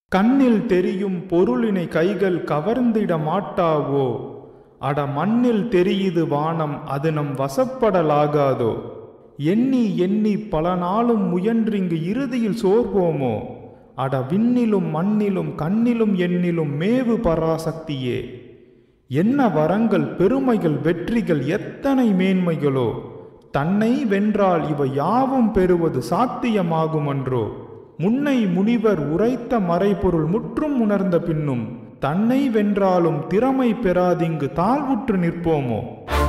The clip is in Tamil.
கண்ணில் தெரியும் பொருளினை கைகள் கவர்ந்திட மாட்டாவோ அட மண்ணில் தெரியுது வானம் அது நம் வசப்படலாகாதோ எண்ணி எண்ணி பல நாளும் முயன்றிங்கு இறுதியில் சோர்வோமோ அட விண்ணிலும் மண்ணிலும் கண்ணிலும் எண்ணிலும் மேவு பராசக்தியே என்ன வரங்கள் பெருமைகள் வெற்றிகள் எத்தனை மேன்மைகளோ தன்னை வென்றால் இவை யாவும் பெறுவது சாத்தியமாகுமன்றோ முன்னை முனிவர் உரைத்த மறைபொருள் முற்றும் உணர்ந்த பின்னும் தன்னை வென்றாலும் திறமை பெறாதிங்கு தாழ்வுற்று நிற்போமோ